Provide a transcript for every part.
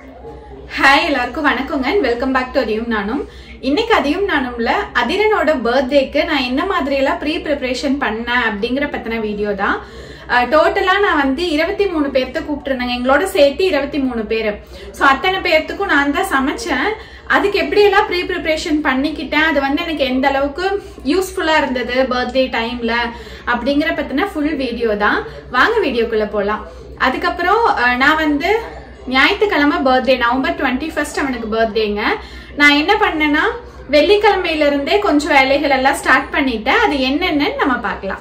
hi எல்லாருக்கும் வணக்கங்க and welcome back to அதியும் நானும் இன்னைக்கு அதியும் நானும்ல அதிரனோட பர்த்டேக்கு நான் என்ன மாதிரி எல்லாம் ப்ரீ ப்ரிப்பரேஷன் பண்ணேன் அப்படிங்கிற பத்தின வீடியோ தான் டோட்டலா நான் வந்து இருபத்தி மூணு பேர்த்த கூப்பிட்டுருந்தேங்க எங்களோட சேர்த்து இருபத்தி மூணு பேர் ஸோ அத்தனை பேர்த்துக்கும் நான் தான் சமைச்சேன் அதுக்கு எப்படி எல்லாம் ப்ரீ ப்ரிப்பரேஷன் பண்ணிக்கிட்டேன் அது வந்து எனக்கு எந்த அளவுக்கு யூஸ்ஃபுல்லா இருந்தது பர்த்டே டைம்ல அப்படிங்கிற பத்தின ஃபுல் வீடியோ தான் வாங்க வீடியோக்குள்ள போலாம் அதுக்கப்புறம் அஹ், நான் வந்து ஞாயிற்றுக்கிழமை பர்த்டே நவம்பர் டுவெண்ட்டி ஃபர்ஸ்ட் அவனுக்கு பர்த்டேங்க நான் என்ன பண்ணேன்னா வெள்ளிக்கிழமையில இருந்தே கொஞ்சம் வேலைகள் எல்லாம் ஸ்டார்ட் பண்ணிட்டேன் அது என்னென்னு நம்ம பார்க்கலாம்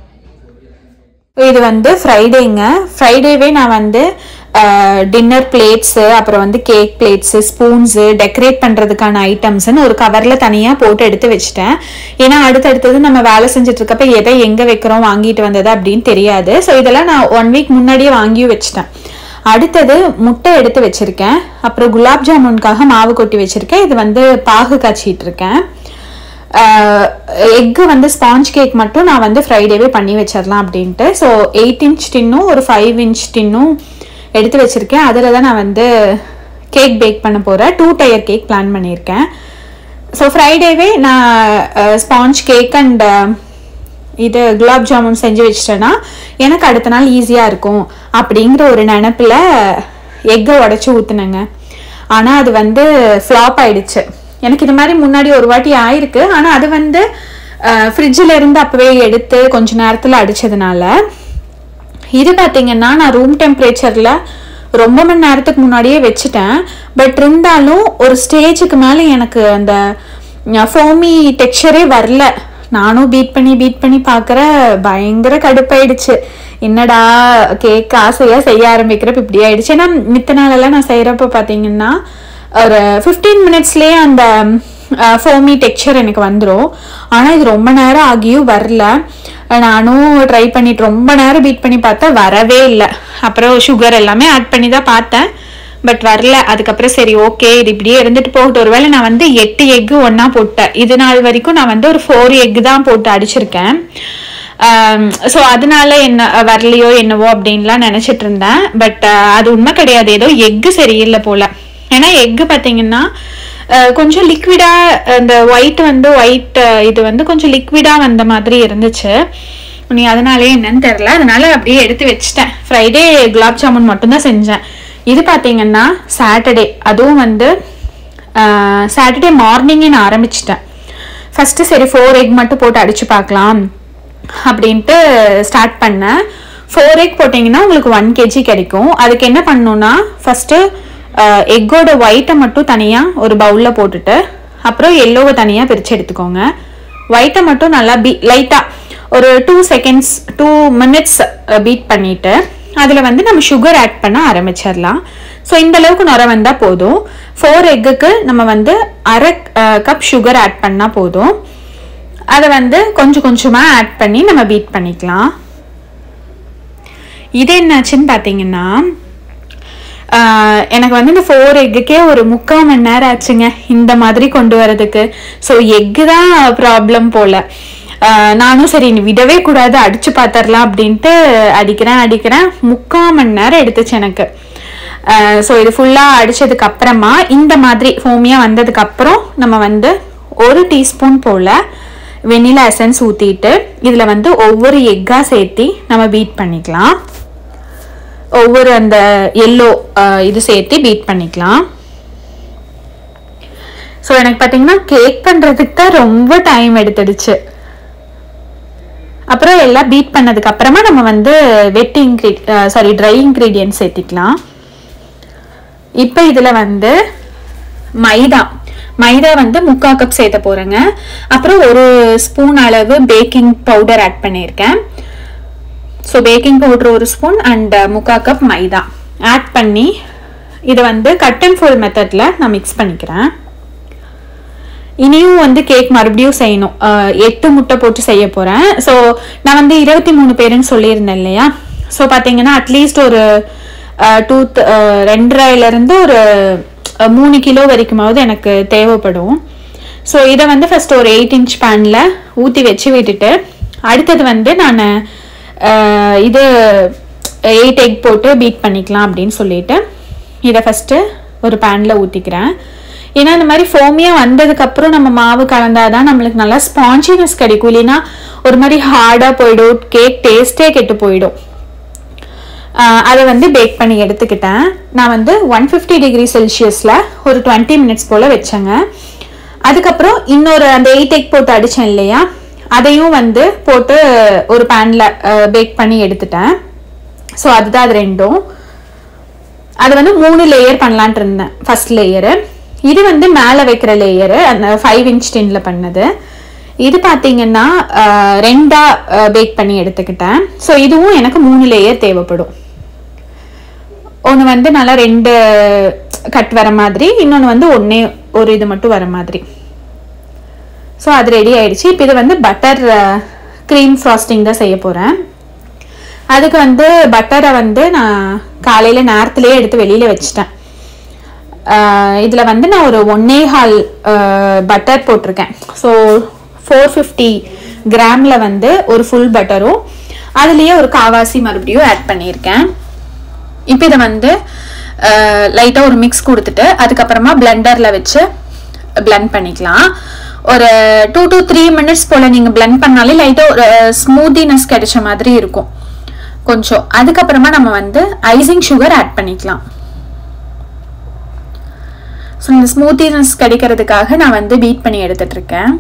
இது வந்து ஃப்ரைடேங்க ஃப்ரைடேவே நான் வந்து டின்னர் பிளேட்ஸு அப்புறம் வந்து கேக் பிளேட்ஸு ஸ்பூன்ஸு டெக்கரேட் பண்ணுறதுக்கான ஐட்டம்ஸ்னு ஒரு கவரில் தனியாக போட்டு எடுத்து வச்சுட்டேன் ஏன்னா அடுத்தடுத்தது நம்ம வேலை செஞ்சுட்டு இருக்கப்ப எதை எங்கே வைக்கிறோம் வாங்கிட்டு வந்தது அப்படின்னு தெரியாது ஸோ இதெல்லாம் நான் ஒன் வீக் முன்னாடியே வாங்கியும் வச்சுட்டேன் அடுத்தது முட்டை எடுத்து வச்சிருக்கேன் அப்புறம் குலாப் ஜாமுனுக்காக மாவு கொட்டி வச்சிருக்கேன் இது வந்து பாகு காய்ச்சிட்டு இருக்கேன் எக்கு வந்து ஸ்பாஞ்ச் கேக் மட்டும் நான் வந்து ஃப்ரைடேவே பண்ணி வச்சிடலாம் அப்படின்ட்டு ஸோ எயிட் இன்ச் டின்னும் ஒரு ஃபைவ் இன்ச் டின்னும் எடுத்து வச்சிருக்கேன் அதில் தான் நான் வந்து கேக் பேக் பண்ண போகிறேன் டூ டயர் கேக் பிளான் பண்ணியிருக்கேன் ஸோ ஃப்ரைடேவே நான் ஸ்பாஞ்ச் கேக் அண்ட் இது குலாப் ஜாமுன் செஞ்சு வச்சிட்டேன்னா எனக்கு அடுத்த நாள் ஈஸியாக இருக்கும் அப்படிங்கிற ஒரு நினப்பில் எக்கை உடச்சி ஊற்றுனேங்க ஆனால் அது வந்து ஃப்ளாப் ஆயிடுச்சு எனக்கு இது மாதிரி முன்னாடி ஒரு வாட்டி ஆயிருக்கு ஆனால் அது வந்து ஃப்ரிட்ஜில் இருந்து அப்போவே எடுத்து கொஞ்ச நேரத்தில் அடிச்சதுனால இது பார்த்தீங்கன்னா நான் ரூம் டெம்பரேச்சரில் ரொம்ப மணி நேரத்துக்கு முன்னாடியே வச்சுட்டேன் பட் இருந்தாலும் ஒரு ஸ்டேஜுக்கு மேலே எனக்கு அந்த ஃபோமி டெக்ஸ்சரே வரல நானும் பீட் பண்ணி பீட் பண்ணி பார்க்குற பயங்கர கடுப்பாயிடுச்சு என்னடா கேக் ஆசையாக செய்ய ஆரம்பிக்கிறப்ப இப்படி ஆயிடுச்சு ஏன்னா மித்த நாளெல்லாம் நான் செய்கிறப்ப பார்த்தீங்கன்னா ஒரு ஃபிஃப்டீன் மினிட்ஸ்லேயே அந்த ஃபோமி டெக்ஸ்சர் எனக்கு வந்துடும் ஆனால் இது ரொம்ப நேரம் ஆகியும் வரல நானும் ட்ரை பண்ணிட்டு ரொம்ப நேரம் பீட் பண்ணி பார்த்தா வரவே இல்லை அப்புறம் சுகர் எல்லாமே ஆட் பண்ணி தான் பார்த்தேன் பட் வரல அதுக்கப்புறம் சரி ஓகே இது இப்படியே இருந்துட்டு போகட்டும் ஒருவேளை நான் வந்து எட்டு எக்கு ஒன்றா போட்டேன் இது நாள் வரைக்கும் நான் வந்து ஒரு ஃபோர் எக் தான் போட்டு அடிச்சிருக்கேன் ஸோ அதனால என்ன வரலையோ என்னவோ அப்படின்லாம் நினச்சிட்டு இருந்தேன் பட் அது உண்மை கிடையாது ஏதோ எக்கு சரியில்லை போல ஏன்னா எக்கு பார்த்தீங்கன்னா அஹ், கொஞ்சம் லிக்விடா அந்த ஒயிட் வந்து ஒயிட் இது வந்து கொஞ்சம் லிக்விடா வந்த மாதிரி இருந்துச்சு நீ அதனாலே என்னன்னு தெரில அதனால அப்படியே எடுத்து வச்சிட்டேன் ஃப்ரைடே குலாப் ஜாமுன் மட்டும்தான் செஞ்சேன் இது பார்த்தீங்கன்னா சாட்டர்டே அதுவும் வந்து சாட்டர்டே மார்னிங்கே நான் ஆரம்பிச்சிட்டேன் ஃபஸ்ட்டு சரி ஃபோர் எக் மட்டும் போட்டு அடிச்சு பார்க்கலாம் அப்படின்ட்டு ஸ்டார்ட் பண்ணேன் ஃபோர் எக் போட்டிங்கன்னா உங்களுக்கு ஒன் கேஜி கிடைக்கும் அதுக்கு என்ன பண்ணணும்னா ஃபஸ்ட்டு எக்கோட ஒயிட்டை மட்டும் தனியாக ஒரு பவுலில் போட்டுட்டு அப்புறம் எல்லோவை தனியாக பிரித்து எடுத்துக்கோங்க ஒயிட்டை மட்டும் நல்லா பீ லைட்டாக ஒரு two seconds two minutes beat பண்ணிவிட்டு அதில் வந்து நம்ம சுகர் ஆட் பண்ண ஆரம்பிச்சிடலாம் ஸோ இந்த அளவுக்கு நுர வந்தால் போதும் ஃபோர் எக்குக்கு நம்ம வந்து அரை கப் சுகர் ஆட் பண்ணால் போதும் அதை வந்து கொஞ்சம் கொஞ்சமாக ஆட் பண்ணி நம்ம பீட் பண்ணிக்கலாம் இது என்னாச்சுன்னு பார்த்தீங்கன்னா ஆஹ், எனக்கு வந்து இந்த ஃபோர் எக்குக்கே ஒரு முக்கால் மணி நேரம் ஆச்சுங்க இந்த மாதிரி கொண்டு வரதுக்கு ஸோ எக்கு தான் ப்ராப்ளம் போல ஆஹ், நானும் சரி இனி விடவே கூடாது அடிச்சு பார்த்துடலாம் அப்படின்ட்டு அடிக்கிறேன் அடிக்கிறேன் முக்கால் மணி நேரம் எடுத்துச்சு எனக்கு ஸோ இது ஃபுல்லாக அடிச்சதுக்கு அப்புறமா இந்த மாதிரி ஃபோமியாக வந்ததுக்கு அப்புறம் நம்ம வந்து ஒரு டீஸ்பூன் போல் வெனிலா எசன்ஸ் ஊற்றிட்டு இதில் வந்து ஒவ்வொரு எக்காக சேர்த்தி நம்ம பீட் பண்ணிக்கலாம் ஒவ்வொரு அந்த எல்லோ இது சேர்த்து பீட் பண்ணிக்கலாம் ஸோ எனக்கு பார்த்தீங்கன்னா கேக் பண்ணுறதுக்கு தான் ரொம்ப டைம் எடுத்துடுச்சு அப்புறம் எல்லாம் பீட் பண்ணதுக்கு அப்புறமா நம்ம வந்து வெட் இன்க்ரீ சாரி ட்ரை இன்க்ரீடியன்ட் சேர்த்திக்கலாம் இப்போ இதில் வந்து மைதா மைதா வந்து முக்கா கப் சேர்த்த போகிறேங்க அப்புறம் ஒரு ஸ்பூன் அளவு பேக்கிங் பவுடர் ஆட் பண்ணியிருக்கேன் ஸோ பேக்கிங் பவுடர் ஒரு ஸ்பூன் அண்ட் முக்கா கப் மைதா ஆட் பண்ணி இதை வந்து கட் அண்ட் ஃபோல் மெத்தடில் நான் மிக்ஸ் பண்ணிக்கிறேன் இனியும் வந்து கேக் மறுபடியும் செய்யணும் அஹ், எட்டு முட்டை போட்டு செய்ய போகிறேன் ஸோ நான் வந்து இருபத்தி மூணு பேருன்னு சொல்லியிருந்தேன் இல்லையா ஸோ பார்த்தீங்கன்னா அட்லீஸ்ட் ஒரு டூ ரெண்டரைலேருந்து ஒரு அஹ், மூணு கிலோ வரைக்குமாவது எனக்கு தேவைப்படும் ஸோ இதை வந்து ஃபர்ஸ்ட் ஒரு எயிட் இன்ச் பேனில் ஊற்றி வச்சு விட்டுட்டு அடுத்தது வந்து நான் இது எயிட் எக் போட்டு பீட் பண்ணிக்கலாம் அப்படின்னு சொல்லிட்டு இதை ஃபஸ்ட்டு ஒரு பேனில் ஊற்றிக்கிறேன் ஏன்னா இந்த மாதிரி ஃபோமியாக வந்ததுக்கப்புறம் நம்ம மாவு கலந்தாதான் நம்மளுக்கு நல்லா ஸ்பான்ஜினஸ் கிடைக்கும் இல்லைன்னா ஒரு மாதிரி ஹார்டாக போயிடும் கேக் டேஸ்ட்டே கெட்டு போயிடும் ஆஹ் அதை வந்து பேக் பண்ணி எடுத்துக்கிட்டேன் நான் வந்து ஒன் ஃபிஃப்டி டிகிரி செல்சியஸில் ஒரு டுவெண்ட்டி மினிட்ஸ் போல் வச்சேங்க அதுக்கப்புறம் இன்னொரு அந்த எயிட் எக் போட்டு அடித்தேன் இல்லையா அதையும் வந்து போட்டு ஒரு பேனில் பேக் பண்ணி எடுத்துட்டேன் ஸோ அதுதான் அது ரெண்டும் அது வந்து மூணு லேயர் பண்ணலான்ட்டு இருந்தேன் ஃபர்ஸ்ட் லேயரு இது வந்து மேலே வைக்கிற லேயரு அந்த ஃபைவ் இன்ச் டின்ல பண்ணது இது பார்த்தீங்கன்னா அஹ், ரெண்டா பேக் பண்ணி எடுத்துக்கிட்டேன் ஸோ இதுவும் எனக்கு மூணு லேயர் தேவைப்படும் ஒன்று வந்து நல்லா ரெண்டு கட் வர மாதிரி இன்னொன்று வந்து ஒன்றே ஒரு இது மட்டும் வர மாதிரி ஸோ அது ரெடி ஆயிடுச்சு இப்போ இது வந்து பட்டர் க்ரீம் ஃப்ராஸ்டிங் தான் செய்ய போகிறேன் அதுக்கு வந்து பட்டரை வந்து நான் காலையில் நேரத்துலேயே எடுத்து வெளியில் வச்சிட்டேன் இதில் வந்து நான் ஒரு ஒன்னே ஹால் பட்டர் போட்டிருக்கேன் ஸோ ஃபோர் ஃபிஃப்டி கிராமில் வந்து ஒரு ஃபுல் பட்டரும் அதுலேயே ஒரு காவாசி மறுபடியும் ஆட் பண்ணியிருக்கேன் இப்போ இதை வந்து லைட்டாக ஒரு மிக்ஸ் கொடுத்துட்டு அதுக்கப்புறமா பிளெண்டரில் வச்சு பிளெண்ட் பண்ணிக்கலாம் ஒரு டூ to த்ரீ மினிட்ஸ் போல் நீங்கள் பிளெண்ட் பண்ணாலே லைட்டாக ஒரு ஸ்மூத்தினஸ் கிடைச்ச மாதிரி இருக்கும் கொஞ்சம் அதுக்கப்புறமா நம்ம வந்து ஐசிங் சுகர் ஆட் பண்ணிக்கலாம் ஸோ இந்த ஸ்மூத்தினஸ் கிடைக்கிறதுக்காக நான் வந்து பீட் பண்ணி எடுத்துட்டு இருக்கேன்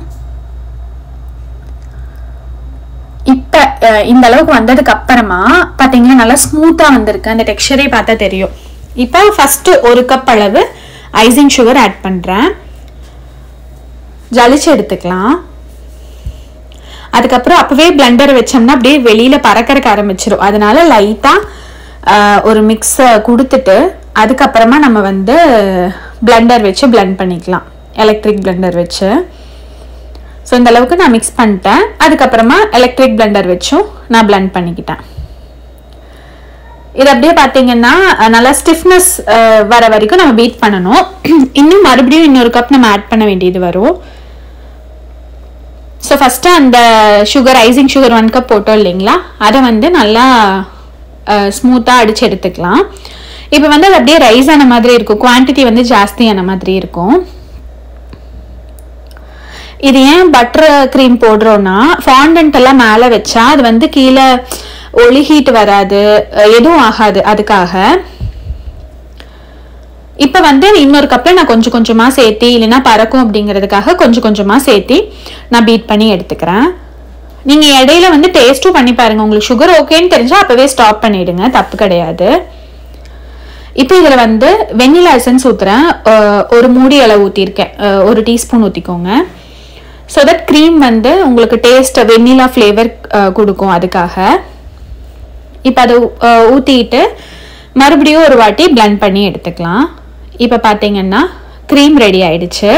இப்போ இந்த அளவுக்கு வந்ததுக்கு அப்புறமா பார்த்தீங்கன்னா நல்லா ஸ்மூத்தாக வந்திருக்கு அந்த டெக்ஸ்சரே பார்த்தா தெரியும் இப்போ ஃபர்ஸ்ட் ஒரு கப் அளவு ஐசிங் சுகர் ஆட் பண்ணுறேன் ஜலிச்சு எடுத்துக்கலாம் அதுக்கப்புறம் அப்பவே பிளெண்டர் வச்சோம்னா அப்படியே வெளியில பறக்கறக்க ஆரம்பிச்சிடும் அதனால லைட்டா ஒரு மிக்ஸை கொடுத்துட்டு அதுக்கப்புறமா நம்ம வந்து பிளெண்டர் வச்சு blend பண்ணிக்கலாம் எலக்ட்ரிக் பிளெண்டர் வச்சு ஸோ இந்த அளவுக்கு நான் மிக்ஸ் பண்ணிட்டேன் அதுக்கப்புறமா எலக்ட்ரிக் பிளெண்டர் வச்சும் நான் blend பண்ணிக்கிட்டேன் இது அப்படியே பார்த்தீங்கன்னா அஹ், நல்லா ஸ்டிஃப்னஸ் வர வரைக்கும் நம்ம பீட் பண்ணணும் இன்னும் மறுபடியும் இன்னொரு கப் நம்ம ஆட் பண்ண வேண்டியது வரும் ஸோ ஃபஸ்ட்டு அந்த sugar icing sugar one cup போட்டோம் இல்லைங்களா அதை வந்து நல்லா ஸ்மூத்தாக அடித்து எடுத்துக்கலாம் இப்போ வந்து அது அப்படியே ரைஸ் ஆன மாதிரி இருக்கும் குவான்டிட்டி வந்து ஜாஸ்தியான மாதிரி இருக்கும் இது ஏன் பட்டர் க்ரீம் போடுறோன்னா ஃபாண்டன்ட் எல்லாம் மேலே வச்சா அது வந்து கீழே ஒளி ஹீட் வராது அஹ் எதுவும் ஆகாது அதுக்காக இப்போ வந்து இன்னொரு கப்பில் நான் கொஞ்சம் கொஞ்சமாக சேர்த்தி இல்லைன்னா பறக்கும் அப்படிங்கிறதுக்காக கொஞ்சம் கொஞ்சமாக சேர்த்தி நான் பீட் பண்ணி எடுத்துக்கிறேன் நீங்கள் இடையில வந்து டேஸ்ட்டும் பண்ணி பாருங்க உங்களுக்கு சுகர் ஓகேன்னு தெரிஞ்சால் அப்போவே ஸ்டாப் பண்ணிடுங்க தப்பு கிடையாது இப்போ இதில் வந்து வெண்ணிலா எசன்ஸ் ஊற்றுறேன் ஒரு மூடி அளவு ஊற்றிருக்கேன் ஒரு டீஸ்பூன் ஊற்றிக்கோங்க ஸோ தட் க்ரீம் வந்து உங்களுக்கு டேஸ்ட் வெண்ணிலா ஃப்ளேவர் கொடுக்கும் அதுக்காக இப்போ அதை ஊற்றிட்டு மறுபடியும் ஒரு வாட்டி blend பண்ணி எடுத்துக்கலாம் இப்போ பார்த்தீங்கன்னா க்ரீம் ரெடி ஆயிடுச்சு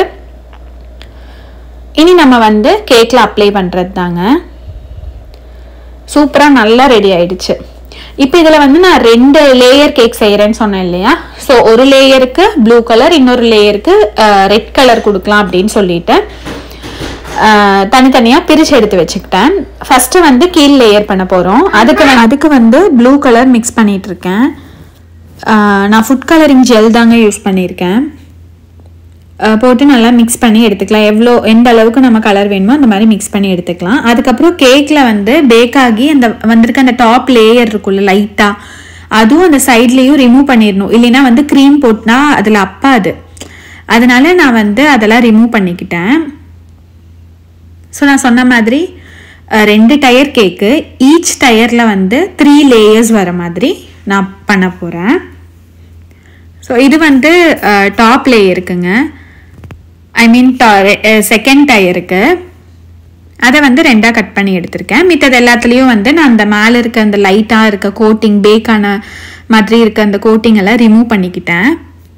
இனி நம்ம வந்து கேக்கில் அப்ளை பண்ணுறது தாங்க சூப்பராக நல்லா ரெடி ஆயிடுச்சு இப்போ இதில் வந்து நான் ரெண்டு லேயர் கேக் செய்கிறேன்னு சொன்னேன் இல்லையா ஸோ ஒரு லேயருக்கு ப்ளூ கலர் இன்னொரு லேயருக்கு ரெட் கலர் கொடுக்கலாம் அப்படின்னு சொல்லிட்டு ஆஹ் தனித்தனியாக பிரித்து எடுத்து வச்சுக்கிட்டேன் ஃபஸ்ட்டு வந்து கீழ் லேயர் பண்ண போகிறோம் அதுக்கு நான் அதுக்கு வந்து ப்ளூ கலர் மிக்ஸ் பண்ணிட்டு இருக்கேன் ஆஹ் நான் ஃபுட் கலரிங் ஜெல் தாங்க யூஸ் பண்ணியிருக்கேன் ஆஹ் போட்டு நல்லா மிக்ஸ் பண்ணி எடுத்துக்கலாம் எவ்வளோ எந்த அளவுக்கு நம்ம கலர் வேணுமோ அந்த மாதிரி மிக்ஸ் பண்ணி எடுத்துக்கலாம் அதுக்கப்புறம் கேக்கில் வந்து பேக் ஆகி அந்த வந்திருக்க அந்த டாப் லேயர் இருக்குல்ல லைட்டாக அதுவும் அந்த சைட்லேயும் ரிமூவ் பண்ணிடணும் இல்லைன்னா வந்து க்ரீம் போட்டுனா அதில் அப்பாது அதனால நான் வந்து அதெல்லாம் ரிமூவ் பண்ணிக்கிட்டேன் ஸோ நான் சொன்ன மாதிரி அஹ், ரெண்டு டயர் கேக்கு ஈச் டயரில் வந்து த்ரீ லேயர்ஸ் வர மாதிரி நான் பண்ண போகிறேன் ஸோ இது வந்து டாப் லேயருக்குங்க ஐ மீன் செகண்ட் டயருக்கு அதை வந்து ரெண்டாக கட் பண்ணி எடுத்திருக்கேன் மித்தது எல்லாத்துலேயும் வந்து நான் அந்த மேலே இருக்க அந்த லைட்டாக இருக்க கோட்டிங் பேக்கான மாதிரி இருக்க அந்த கோட்டிங் எல்லாம் ரிமூவ் பண்ணிக்கிட்டேன்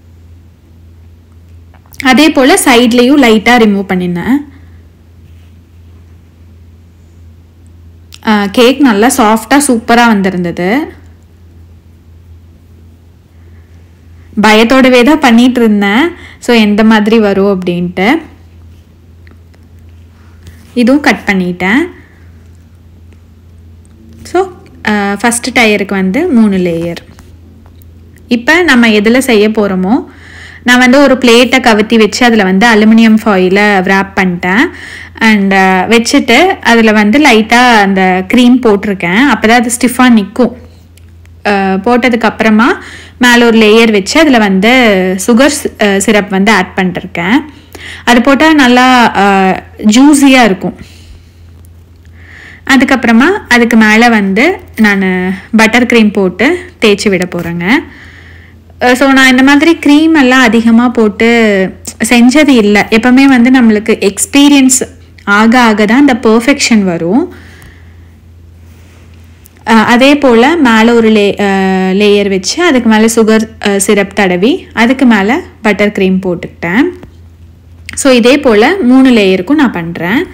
அதே போல் சைட்லேயும் லைட்டாக ரிமூவ் பண்ணினேன் கேக் நல்லா சாஃப்டாக சூப்பராக வந்திருந்தது பயத்தோடவே தான் பண்ணிட்டு இருந்தேன் ஸோ எந்த மாதிரி வரும் அப்படின்ட்டு இதுவும் கட் பண்ணிட்டேன் ஸோ ஃபஸ்ட்டு டயருக்கு வந்து மூணு லேயர் இப்போ நம்ம எதில் செய்ய போகிறோமோ நான் வந்து ஒரு பிளேட்டை கவுத்தி வச்சு அதில் வந்து அலுமினியம் ஃபாயிலை wrap பண்ணிட்டேன் அண்ட் வச்சுட்டு அதில் வந்து லைட்டாக அந்த க்ரீம் போட்டிருக்கேன் அப்போ தான் அது ஸ்டிஃபாக நிற்கும் போட்டதுக்கு அப்புறமா மேலே ஒரு லேயர் வச்சு அதில் வந்து சுகர் சிரப் வந்து ஆட் பண்ணிருக்கேன் அது போட்டால் நல்லா ஜூஸியாக இருக்கும் அதுக்கப்புறமா அதுக்கு மேலே வந்து நான் பட்டர் க்ரீம் போட்டு தேய்ச்சி விட போகிறேங்க ஸோ நான் இந்த மாதிரி க்ரீம் எல்லாம் அதிகமாக போட்டு செஞ்சது இல்லை எப்பவுமே வந்து நம்மளுக்கு எக்ஸ்பீரியன்ஸ் ஆக ஆக தான் இந்த பர்ஃபெக்ஷன் வரும் அஹ் அதே போல் மேலே ஒரு லே லேயர் வச்சு அதுக்கு மேலே சுகர் சிரப் தடவி அதுக்கு மேலே பட்டர் க்ரீம் போட்டுக்கிட்டேன் ஸோ இதே போல் மூணு லேயருக்கும் நான் பண்ணுறேன்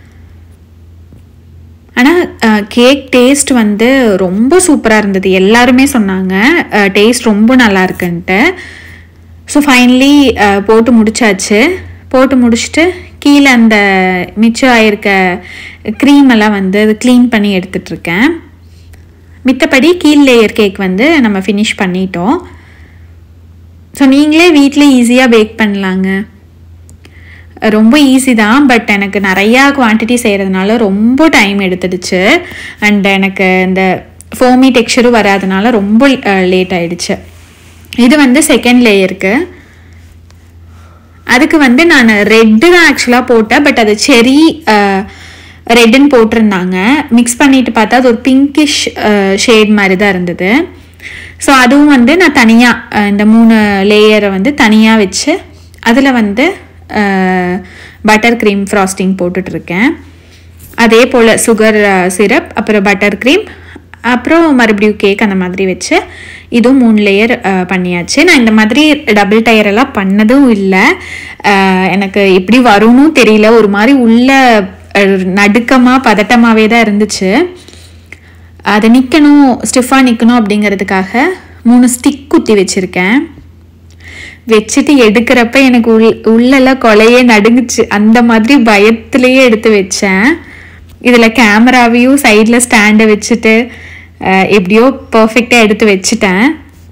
ஆனால் கேக் டேஸ்ட் வந்து ரொம்ப சூப்பராக இருந்தது எல்லாருமே சொன்னாங்க டேஸ்ட் ரொம்ப நல்லா இருக்குன்ட்டு ஸோ ஃபைனலி போட்டு முடிச்சாச்சு போட்டு முடிச்சுட்டு கீழே அந்த மிச்சம் ஆயிருக்க க்ரீம் எல்லாம் வந்து அது க்ளீன் பண்ணி எடுத்துட்ருக்கேன் மித்தபடி கீழ் லேயர் கேக் வந்து நம்ம ஃபினிஷ் பண்ணிட்டோம் ஸோ நீங்களே வீட்டில் ஈஸியாக பேக் பண்ணலாங்க ரொம்ப ஈஸி தான் பட் எனக்கு நிறையா குவான்டிட்டி செய்கிறதுனால ரொம்ப டைம் எடுத்துடுச்சு அண்ட் எனக்கு இந்த ஃபோமி டெக்ஸ்சரும் வராதனால ரொம்ப லேட் ஆயிடுச்சு இது வந்து செகண்ட் லேயருக்கு அதுக்கு வந்து நான் ரெட்டு தான் ஆக்சுவலாக போட்டேன் பட் அது செரி ரெட்டுன்னு போட்டிருந்தாங்க மிக்ஸ் பண்ணிட்டு பார்த்தா அது ஒரு பிங்கிஷ் ஷேட் மாதிரி தான் இருந்தது ஸோ அதுவும் வந்து நான் தனியாக இந்த மூணு லேயரை வந்து தனியாக வச்சு அதில் வந்து பட்டர் க்ரீம் ஃப்ராஸ்டிங் போட்டுட்ருக்கேன் அதே போல் சுகர் சிரப் அப்புறம் பட்டர் க்ரீம் அப்புறம் மறுபடியும் கேக் அந்த மாதிரி வச்சு இதுவும் மூணு லேயர் பண்ணியாச்சு நான் இந்த மாதிரி டபுள் டயர் எல்லாம் பண்ணதும் இல்லை எனக்கு எப்படி வரும்னு தெரியல ஒரு மாதிரி உள்ள நடுக்கமாக பதட்டமாகவே தான் இருந்துச்சு அதை நிற்கணும் ஸ்டிஃபாக நிற்கணும் அப்படிங்கிறதுக்காக மூணு ஸ்டிக் குத்தி வச்சுருக்கேன் வச்சுட்டு எடுக்கிறப்ப எனக்கு உள் உள்ளெல்லாம் கொலையே நடுங்குச்சு அந்த மாதிரி பயத்துலேயே எடுத்து வச்சேன் இதில் கேமராவையும் சைடில் ஸ்டாண்டை வச்சுட்டு எப்படியோ பர்ஃபெக்டாக எடுத்து வச்சுட்டேன்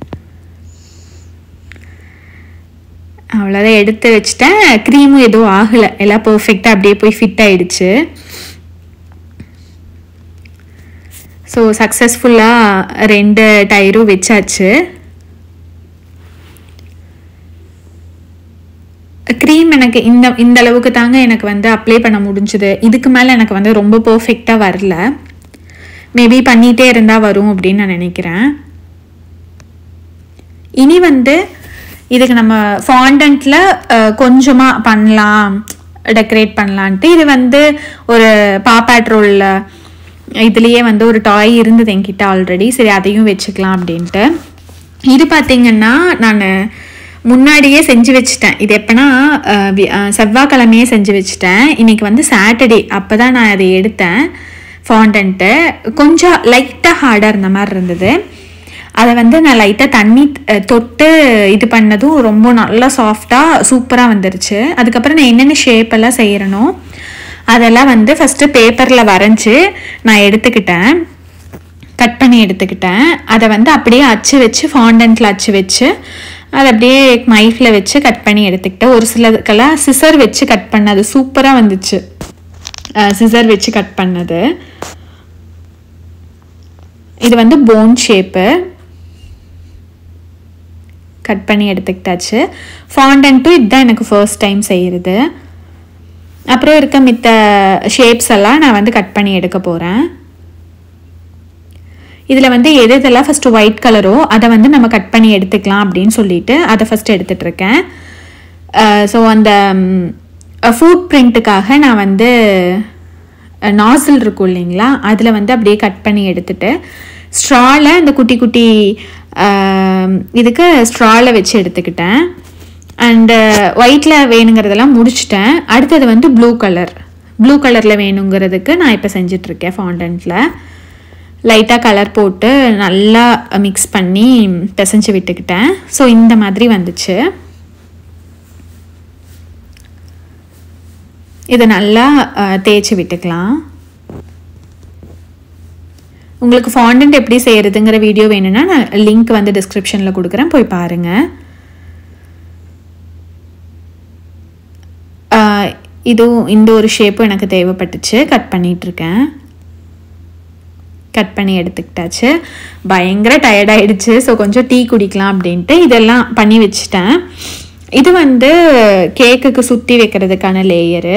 அவ்வளோதான் எடுத்து வச்சுட்டேன் க்ரீமும் எதுவும் ஆகலை எல்லாம் பர்ஃபெக்டாக அப்படியே போய் ஃபிட் ஆயிடுச்சு ஸோ சக்ஸஸ்ஃபுல்லாக ரெண்டு டயரும் வச்சாச்சு க்ரீம் எனக்கு இந்த இந்த அளவுக்கு தாங்க எனக்கு வந்து அப்ளை பண்ண முடிஞ்சுது இதுக்கு மேலே எனக்கு வந்து ரொம்ப பர்ஃபெக்டாக வரல மேபி பண்ணிகிட்டே இருந்தால் வரும் அப்படின்னு நான் நினைக்கிறேன் இனி வந்து இதுக்கு நம்ம ஃபாண்டன்ட்டில் கொஞ்சமாக பண்ணலாம் டெக்கரேட் பண்ணலான்ட்டு இது வந்து ஒரு பாப்பாட்ரோலில் இதுலேயே வந்து ஒரு டாய் இருந்தது என்கிட்ட ஆல்ரெடி சரி அதையும் வச்சுக்கலாம் அப்படின்ட்டு இது பார்த்திங்கன்னா நான் முன்னாடியே செஞ்சு வச்சுட்டேன் இது எப்போனா செவ்வாய்க்கிழமையே செஞ்சு வச்சுட்டேன் இன்றைக்கி வந்து சாட்டர்டே அப்போ தான் நான் அதை எடுத்தேன் ஃபாண்டன்ட்டு கொஞ்சம் லைட்டாக ஹார்டாக இருந்த மாதிரி இருந்தது அதை வந்து நான் லைட்டாக தண்ணி தொட்டு இது பண்ணதும் ரொம்ப நல்லா சாஃப்டாக சூப்பராக வந்துருச்சு அதுக்கப்புறம் நான் என்னென்ன ஷேப் எல்லாம் செய்கிறனோ அதெல்லாம் வந்து ஃபஸ்ட்டு பேப்பரில் வரைஞ்சி நான் எடுத்துக்கிட்டேன் கட் பண்ணி எடுத்துக்கிட்டேன் அதை வந்து அப்படியே அச்சு வச்சு ஃபாண்டன்ட்டில் அச்சு வச்சு அதை அப்படியே மைஃபில் வச்சு கட் பண்ணி எடுத்துக்கிட்டேன் ஒரு சிலதுக்கெல்லாம் சிசர் வச்சு கட் பண்ணது சூப்பராக வந்துச்சு சிசர் வச்சு கட் பண்ணது இது வந்து போன் ஷேப்பு கட் பண்ணி எடுத்துக்கிட்டாச்சு ஃபாண்டன்ட்டும் இதுதான் எனக்கு ஃபர்ஸ்ட் டைம் செய்கிறது அப்புறம் இருக்க மித்த ஷேப்ஸ் எல்லாம் நான் வந்து கட் பண்ணி எடுக்க போகிறேன் இதில் வந்து எது இதெல்லாம் ஃபஸ்ட்டு ஒயிட் கலரோ அதை வந்து நம்ம கட் பண்ணி எடுத்துக்கலாம் அப்படின்னு சொல்லிட்டு அதை ஃபஸ்ட்டு எடுத்துட்ருக்கேன் ஸோ அந்த ஃபுட் பிரிண்ட்டுக்காக நான் வந்து நாசில் இருக்கும் இல்லைங்களா அதில் வந்து அப்படியே கட் பண்ணி எடுத்துட்டு ஸ்ட்ராவில் இந்த குட்டி குட்டி இதுக்கு ஸ்ட்ராவில் வச்சு எடுத்துக்கிட்டேன் அண்டு ஒயிட்டில் வேணுங்கிறதெல்லாம் முடிச்சிட்டேன் அடுத்தது வந்து ப்ளூ கலர் ப்ளூ கலரில் வேணுங்கிறதுக்கு நான் இப்போ செஞ்சிட்ருக்கேன் ஃபாண்டன்ட்டில் லைட்டாக கலர் போட்டு நல்லா மிக்ஸ் பண்ணி பிசைஞ்சு விட்டுக்கிட்டேன் ஸோ இந்த மாதிரி வந்துச்சு இதை நல்லா தேய்ச்சி விட்டுக்கலாம் உங்களுக்கு ஃபாண்டன்ட் எப்படி செய்கிறதுங்கிற வீடியோ வேணும்னா நான் லிங்க் வந்து டிஸ்கிரிப்ஷனில் கொடுக்குறேன் போய் பாருங்கள் இதுவும் இந்த ஒரு ஷேப்பும் எனக்கு தேவைப்பட்டுச்சு கட் பண்ணிகிட்ருக்கேன் கட் பண்ணி எடுத்துக்கிட்டாச்சு பயங்கர டயர்டாயிடுச்சு ஸோ கொஞ்சம் டீ குடிக்கலாம் அப்படின்ட்டு இதெல்லாம் பண்ணி வச்சுட்டேன் இது வந்து கேக்குக்கு சுற்றி வைக்கிறதுக்கான லேயரு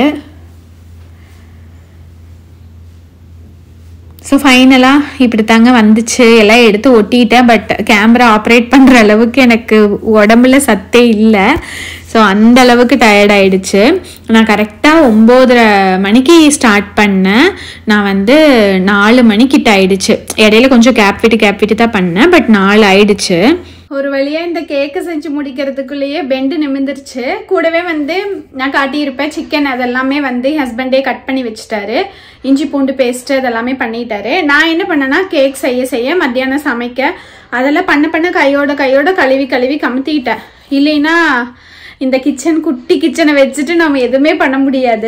ஸோ ஃபைனலாக இப்படி தாங்க வந்துச்சு எல்லாம் எடுத்து ஒட்டிட்டேன் பட் கேமரா ஆப்ரேட் பண்ணுற அளவுக்கு எனக்கு உடம்புல சத்தே இல்லை ஸோ அந்த அளவுக்கு டயர்ட் ஆயிடுச்சு நான் கரெக்டாக ஒம்போதரை மணிக்கு ஸ்டார்ட் பண்ணேன் நான் வந்து நாலு மணிக்கிட்ட ஆயிடுச்சு இடையில கொஞ்சம் கேப் விட்டு கேப் விட்டு தான் பண்ணேன் பட் நாலு ஆயிடுச்சு ஒரு வழியா இந்த கேக்கு செஞ்சு முடிக்கிறதுக்குள்ளேயே பெண்டு நிமிந்துருச்சு கூடவே வந்து நான் காட்டியிருப்பேன் சிக்கன் அதெல்லாமே வந்து ஹஸ்பண்டே கட் பண்ணி வச்சுட்டாரு இஞ்சி பூண்டு பேஸ்ட் அதெல்லாமே பண்ணிட்டாரு நான் என்ன பண்ணேன்னா கேக் செய்ய செய்ய மத்தியானம் சமைக்க அதெல்லாம் பண்ண பண்ண கையோட கையோட கழுவி கழுவி கமுத்திக்கிட்டேன் இல்லைன்னா இந்த கிச்சன் குட்டி கிச்சனை வச்சுட்டு நம்ம எதுவுமே பண்ண முடியாது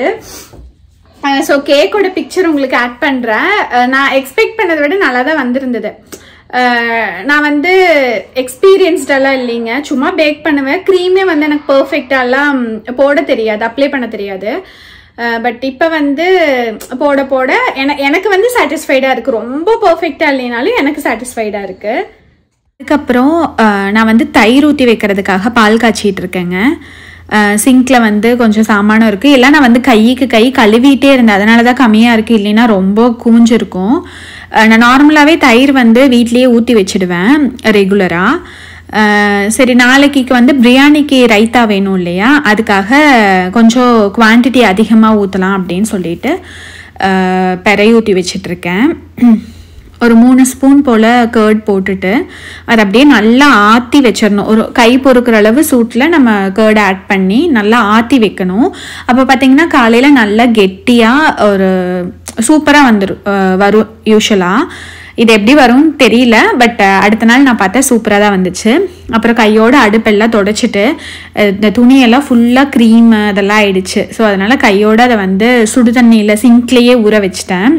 ஸோ கேக்கோட பிக்சர் உங்களுக்கு ஆட் பண்ணுறேன் நான் எக்ஸ்பெக்ட் பண்ணதை விட நல்லா தான் வந்திருந்தது அஹ் நான் வந்து எக்ஸ்பீரியன்ஸ்டெல்லாம் இல்லைங்க சும்மா பேக் பண்ணுவேன் க்ரீமே வந்து எனக்கு பர்ஃபெக்டாலாம் போட தெரியாது அப்ளை பண்ண தெரியாது பட் இப்போ வந்து போட போட என எனக்கு வந்து சாட்டிஸ்ஃபைடாக இருக்குது ரொம்ப பர்ஃபெக்டாக இல்லைனாலும் எனக்கு சாட்டிஸ்ஃபைடாக இருக்குது அதுக்கப்புறம் அஹ், நான் வந்து தயிர் ஊற்றி வைக்கிறதுக்காக பால் காய்ச்சிட்டு இருக்கேங்க சிங்கில் வந்து கொஞ்சம் சாமானம் இருக்குது இல்லை நான் வந்து கைக்கு கை கழுவிட்டே இருந்தேன் அதனால தான் கம்மியாக இருக்குது இல்லைன்னா ரொம்ப கூஞ்சிருக்கும் அஹ், நான் நார்மலாகவே தயிர் வந்து வீட்லேயே ஊற்றி வச்சிடுவேன் ரெகுலராக சரி நாளைக்கு வந்து பிரியாணிக்கு ரைத்தா வேணும் இல்லையா அதுக்காக கொஞ்சம் குவான்டிட்டி அதிகமாக ஊற்றலாம் அப்படின்னு சொல்லிட்டு அஹ், பெரை ஊற்றி வச்சிட்ருக்கேன் ஒரு மூணு ஸ்பூன் போல் கேர்ட் போட்டுட்டு அதை அப்படியே நல்லா ஆற்றி வச்சிடணும் ஒரு கை பொறுக்கிற அளவு சூட்டில் நம்ம கேர்ட் ஆட் பண்ணி நல்லா ஆற்றி வைக்கணும் அப்போ பார்த்தீங்கன்னா காலையில் நல்லா கெட்டியாக ஒரு சூப்பராக வந்துடும் வரும் யூஸ்வலாக இது எப்படி வரும்னு தெரியல பட் அடுத்த நாள் நான் பார்த்தா சூப்பராக தான் வந்துச்சு அப்புறம் கையோட அடுப்பெல்லாம் தொடச்சிட்டு அஹ், இந்த துணியெல்லாம் ஃபுல்லாக க்ரீம் அதெல்லாம் ஆயிடுச்சு ஸோ அதனால் கையோட அதை வந்து சுடு தண்ணியில் சிங்க்லேயே ஊற வச்சிட்டேன்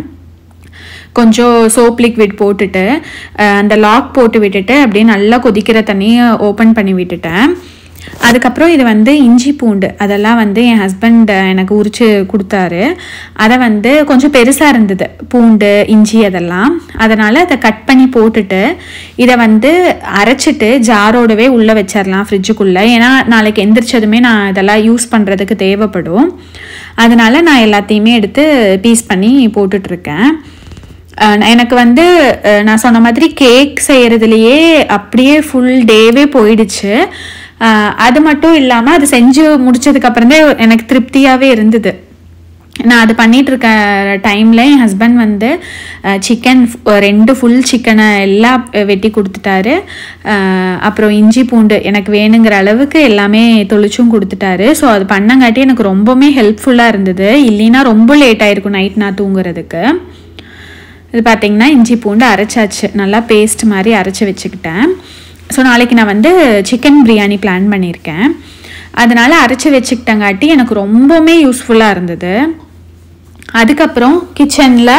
கொஞ்சம் சோப் லிக்விட் போட்டுட்டு அஹ், அந்த லாக் போட்டு விட்டுட்டு அப்படியே நல்லா கொதிக்கிற தண்ணியை ஓப்பன் பண்ணி விட்டுட்டேன் அதுக்கப்புறம் இது வந்து இஞ்சி பூண்டு அதெல்லாம் வந்து என் ஹஸ்பண்ட் எனக்கு உரிச்சு கொடுத்தாரு அதை வந்து கொஞ்சம் பெருசாக இருந்தது பூண்டு இஞ்சி அதெல்லாம் அதனால் அதை கட் பண்ணி போட்டுட்டு இதை வந்து அரைச்சிட்டு ஜாரோடவே உள்ளே வச்சிடலாம் ஃப்ரிட்ஜுக்குள்ளே ஏன்னா நாளைக்கு எந்திரிச்சதுமே நான் இதெல்லாம் யூஸ் பண்ணுறதுக்கு தேவைப்படும் அதனால நான் எல்லாத்தையுமே எடுத்து பீஸ் பண்ணி போட்டுட்ருக்கேன் அஹ் எனக்கு வந்து அஹ் நான் சொன்ன மாதிரி கேக் செய்கிறதுலையே அப்படியே ஃபுல் டேவே போயிடுச்சு அஹ் அது மட்டும் இல்லாமல் அது செஞ்சு முடிச்சதுக்கப்புறம் தான் எனக்கு திருப்தியாகவே இருந்தது நான் அது பண்ணிட்டு இருக்க டைமில் என் ஹஸ்பண்ட் வந்து சிக்கன் ரெண்டு ஃபுல் சிக்கனை எல்லாம் வெட்டி கொடுத்துட்டாரு அஹ் அப்புறம் இஞ்சி பூண்டு எனக்கு வேணுங்கிற அளவுக்கு எல்லாமே தொளிச்சும் கொடுத்துட்டாரு ஸோ அது பண்ணங்காட்டி எனக்கு ரொம்பவுமே ஹெல்ப்ஃபுல்லாக இருந்தது இல்லைன்னா ரொம்ப லேட் ஆயிருக்கும் நைட் நான் தூங்குறதுக்கு இது பார்த்தீங்கன்னா இஞ்சி பூண்டு அரைச்சாச்சு நல்லா பேஸ்ட் மாதிரி அரைச்சி வச்சுக்கிட்டேன் ஸோ நாளைக்கு நான் வந்து சிக்கன் பிரியாணி பிளான் பண்ணியிருக்கேன் அதனால் அரைச்சி வச்சுக்கிட்டங்காட்டி எனக்கு ரொம்பவுமே யூஸ்ஃபுல்லாக இருந்தது அதுக்கப்புறம் கிச்சனில்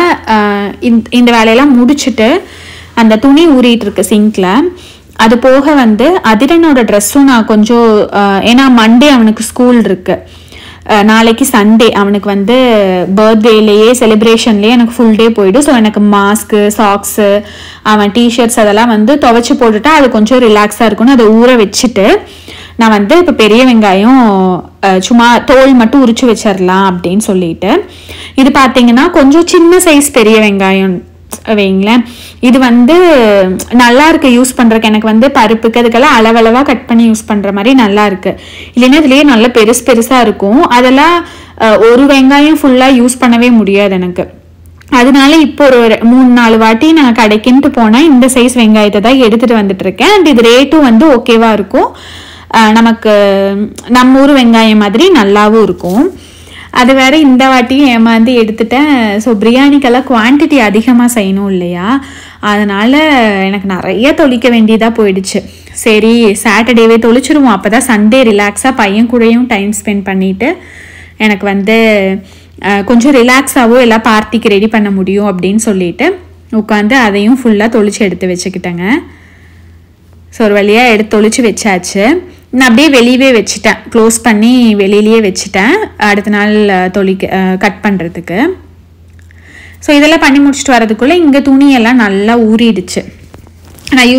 இந்த வேலையெல்லாம் முடிச்சுட்டு அந்த துணி ஊறிட்டு இருக்கு சிங்கில் அது போக வந்து அதிரனோட ட்ரெஸ்ஸும் நான் கொஞ்சம் அஹ், ஏன்னா மண்டே அவனுக்கு ஸ்கூல் இருக்கு அஹ், நாளைக்கு சண்டே அவனுக்கு வந்து பர்த்டேலேயே செலிப்ரேஷன்லேயே எனக்கு ஃபுல் டே போயிடும் ஸோ எனக்கு மாஸ்க்கு சாக்ஸு அவன் டிஷர்ட்ஸ் அதெல்லாம் வந்து துவைச்சி போட்டுட்டா அது கொஞ்சம் ரிலாக்ஸாக இருக்கும்னு அதை ஊற வச்சுட்டு நான் வந்து இப்போ பெரிய வெங்காயம் அஹ், சும்மா தோல் மட்டும் உரிச்சு வச்சிடலாம் அப்படின்னு சொல்லிட்டு இது பார்த்தீங்கன்னா கொஞ்சம் சின்ன சைஸ் பெரிய வெங்காயம் வைங்களேன் இது வந்து நல்லா இருக்கு யூஸ் பண்றதுக்கு எனக்கு வந்து பருப்புக்கு அதுக்கெல்லாம் அளவளவா கட் பண்ணி யூஸ் பண்ற மாதிரி நல்லா இருக்கு இல்லைன்னா இதுலயே நல்ல பெருசு பெருசா இருக்கும் அதெல்லாம் அஹ், ஒரு வெங்காயம் ஃபுல்லா யூஸ் பண்ணவே முடியாது எனக்கு அதனால இப்போ ஒரு ரெ- மூணு நாலு வாட்டி நான் கடைக்குன்ட்டு போனேன் இந்த சைஸ் வெங்காயத்தை தான் எடுத்துட்டு வந்துட்டு இருக்கேன் அண்ட் இது ரேட்டும் வந்து ஓகேவா இருக்கும் அஹ், நமக்கு நம்ம ஊர் வெங்காயம் மாதிரி நல்லாவும் இருக்கும் அது வேற இந்த வாட்டியும் ஏமாந்து எடுத்துட்டேன் ஸோ பிரியாணிக்கெல்லாம் குவான்டிட்டி அதிகமாக செய்யணும் இல்லையா அதனால எனக்கு நிறைய தொளிக்க வேண்டியதாக போயிடுச்சு சரி சாட்டர்டேவே தொளிச்சிருவோம் அப்போ தான் சண்டே ரிலாக்ஸாக பையன் கூடயும் டைம் ஸ்பெண்ட் பண்ணிட்டு எனக்கு வந்து அஹ், கொஞ்சம் ரிலாக்ஸாகவும் எல்லாம் பார்ட்டிக்கு ரெடி பண்ண முடியும் அப்படின்னு சொல்லிட்டு உட்காந்து அதையும் ஃபுல்லாக தொளிச்சு எடுத்து வச்சுக்கிட்டேங்க ஸோ ஒரு வழியாக எடுத்து தொளிச்சு வச்சாச்சு நான் அப்படியே வெளியவே வச்சுட்டேன் க்ளோஸ் பண்ணி வெளியிலேயே வச்சுட்டேன் அடுத்த நாள் அஹ், தொளிக்க கட் பண்ணுறதுக்கு ஸோ இதெல்லாம் பண்ணி முடிச்சுட்டு வரதுக்குள்ளே இங்கே துணியெல்லாம் நல்லா ஊறிடுச்சு நான்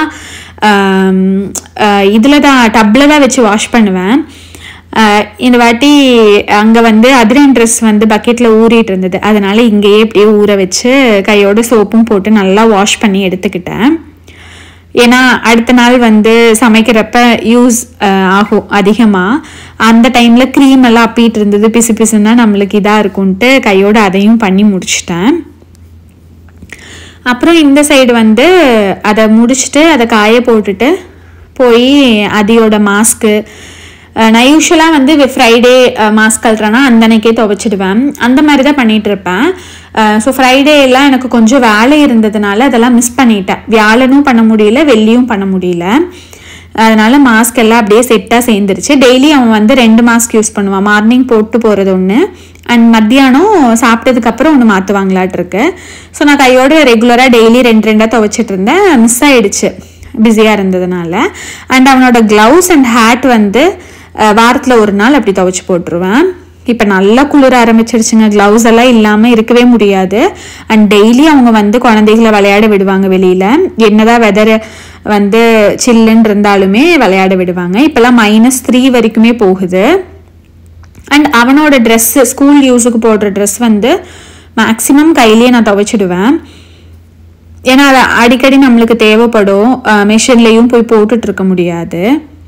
யூஸ்வலாக இதில் தான் டப்பில் தான் வச்சு வாஷ் பண்ணுவேன் அஹ், இந்த வாட்டி அங்கே வந்து அதிரன் ட்ரெஸ் வந்து பக்கெட்டில் ஊறிட்டு இருந்தது அதனால இங்கேயே இப்படியே ஊற வச்சு கையோட சோப்பும் போட்டு நல்லா வாஷ் பண்ணி எடுத்துக்கிட்டேன் ஏன்னா அடுத்த நாள் வந்து சமைக்கிறப்ப யூஸ் ஆகும் அதிகமாக அந்த டைமில் க்ரீம் எல்லாம் அப்பிட்டு இருந்தது பிசு பிசுன்னா நம்மளுக்கு இதாக இருக்கும்ன்ட்டு கையோட அதையும் பண்ணி முடிச்சிட்டேன் அப்புறம் இந்த சைடு வந்து அதை முடிச்சுட்டு அதை காய போட்டுட்டு போய் அதியோட மாஸ்க்கு நான் யூஸ்வலாக வந்து ஃப்ரைடே மாஸ்க் கழுறேன்னா அந்த அன்னைக்கே துவைச்சிடுவேன் அந்த மாதிரி தான் பண்ணிட்டு இருப்பேன் ஸோ ஃப்ரைடே எல்லாம் எனக்கு கொஞ்சம் வேலை இருந்ததுனால அதெல்லாம் மிஸ் பண்ணிட்டேன் வியாழனும் பண்ண முடியல வெள்ளியும் பண்ண முடியல அதனால மாஸ்க் எல்லாம் அப்படியே செட்டாக சேர்ந்துருச்சு டெய்லி அவன் வந்து ரெண்டு மாஸ்க் யூஸ் பண்ணுவான் மார்னிங் போட்டு போகிறது ஒன்று அண்ட் மத்தியானம் சாப்பிட்டதுக்கப்புறம் ஒன்று மாற்றுவாங்களாட்டு இருக்கு ஸோ நான் கையோட ரெகுலராக டெய்லி ரெண்டு ரெண்டாக துவைச்சிட்டு இருந்தேன் மிஸ் ஆயிடுச்சு பிஸியாக இருந்ததுனால அண்ட் அவனோட க்ளவுஸ் அண்ட் ஹேட் வந்து வாரத்தில் ஒரு நாள் அப்படி துவைச்சு போட்டுருவேன் இப்போ நல்லா குளிர ஆரம்பிச்சிருச்சுங்க க்ளவுஸ் எல்லாம் இல்லாமல் இருக்கவே முடியாது அண்ட் டெய்லி அவங்க வந்து குழந்தைகளை விளையாட விடுவாங்க வெளியில் என்னதான் வெதர் வந்து சில்லுன்னு இருந்தாலுமே விளையாட விடுவாங்க இப்போல்லாம் மைனஸ் த்ரீ வரைக்குமே போகுது அண்ட் அவனோட ட்ரெஸ்ஸு ஸ்கூல் யூஸுக்கு போடுற ட்ரெஸ் வந்து மேக்ஸிமம் கையிலேயே நான் துவைச்சிடுவேன் ஏன்னா அது அடிக்கடி நம்மளுக்கு தேவைப்படும் மிஷின்லேயும் போய் போட்டுட்டு இருக்க முடியாது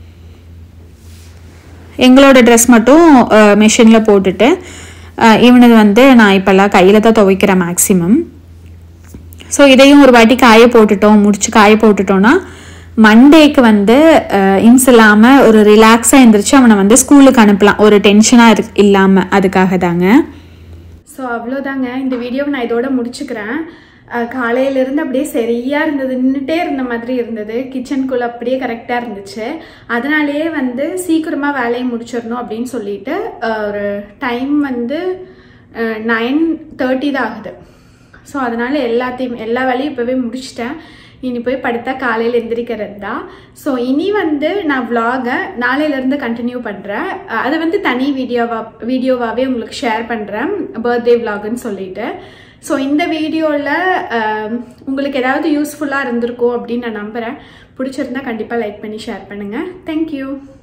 எங்களோட ட்ரெஸ் மட்டும் மிஷினில் போட்டுட்டு அஹ், இவனது வந்து நான் இப்போல்லாம் கையில் தான் துவைக்கிறேன் மேக்ஸிமம் ஸோ இதையும் ஒரு வாட்டி காய போட்டுட்டோம் முடிச்சு காய போட்டுட்டோம்னா மண்டேக்கு வந்து இன்ஸ் இல்லாமல் ஒரு ரிலாக்ஸாக இருந்துருச்சு அவனை வந்து ஸ்கூலுக்கு அனுப்பலாம் ஒரு டென்ஷனாக இரு இல்லாமல் அதுக்காக தாங்க ஸோ அவ்வளோதாங்க இந்த வீடியோவை நான் இதோட முடிச்சுக்கிறேன் அஹ் காலையிலிருந்து அப்படியே சரியா இருந்தது நின்றுட்டே இருந்த மாதிரி இருந்தது கிச்சனுக்குள்ள அப்படியே கரெக்டாக இருந்துச்சு அதனாலேயே வந்து சீக்கிரமாக வேலையை முடிச்சிடணும் அப்படின்னு சொல்லிட்டு அஹ் ஒரு டைம் வந்து நைன் தேர்ட்டி தான் ஆகுது ஸோ அதனால எல்லாத்தையும் எல்லா வேலையும் இப்போவே முடிச்சிட்டேன் இனி போய் படுத்தா காலையில் எந்திரிக்கிறது தான் ஸோ இனி வந்து நான் vlog-அ நாளையிலேருந்து கண்டினியூ பண்ணுறேன் அதை வந்து தனி வீடியோவா வீடியோவாகவே உங்களுக்கு ஷேர் பண்ணுறேன் பர்த்டே vlog-ன்னு சொல்லிட்டு ஸோ இந்த வீடியோவில் உங்களுக்கு ஏதாவது யூஸ்ஃபுல்லாக இருந்திருக்கும் அப்படின்னு நான் நம்புகிறேன் பிடிச்சிருந்தா கண்டிப்பாக லைக் பண்ணி ஷேர் பண்ணுங்கள் தேங்க்யூ